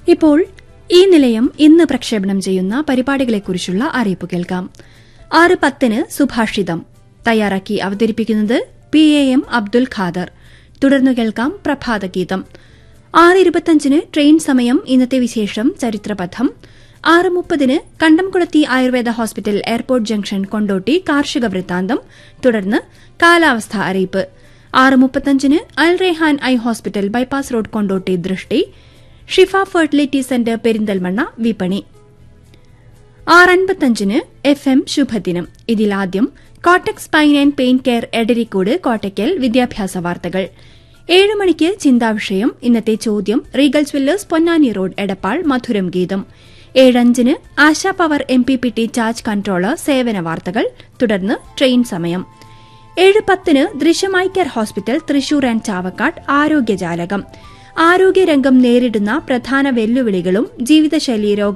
ഇപ്പോൾ ഈ നിലയം ഇന്ന് പ്രക്ഷേപണം ചെയ്യുന്ന പരിപാടികളെക്കുറിച്ചുള്ള അറിയിപ്പ് കേൾക്കാം ആറ് പത്തിന് സുഭാഷിതം തയ്യാറാക്കി അവതരിപ്പിക്കുന്നത് P A M Abdul Khader തുടർന്നു കേൾക്കാം പ്രഭാതഗീതം ആറ് ഇരുപത്തഞ്ചിന് ട്രെയിൻ സമയം ഇന്നത്തെ വിശേഷം ചരിത്രപഥം ആറ് മുപ്പതിന് Kandamkulathi Ayurveda hospital airport junction Kondotty കാർഷിക വൃത്താന്തം തുടർന്ന് കാലാവസ്ഥ അറിയിപ്പ് ആറ് മുപ്പത്തഞ്ചിന് Al Rehan I hospital bypass road Kondotty Drishti Shifa fertility centre Perinthalmanna വിപണി ആറൻപത്തഞ്ചിന് എഫ് എം ശുഭദിനം ഇതിലാദ്യം Kottak spine and pain care Edarikode Kottakkal വിദ്യാഭ്യാസ വാർത്തകൾ ഏഴ് മണിക്ക് ചിന്താവിഷയം ഇന്നത്തെ ചോദ്യം Regal jewellers Ponnani road Edappal മധുരം ഗീതം ഏഴഞ്ചിന് Asha power M P P T charge controller സേവന വാർത്തകൾ തുടർന്ന് ട്രെയിൻ സമയം ഏഴ് പത്തിന് ദൃശ്യമായി care hospital Thrissur and Chavakkad ആരോഗ്യജാലകം ആരോഗ്യരംഗം നേരിടുന്ന പ്രധാന വെല്ലുവിളികളും ജീവിതശൈലി രോഗ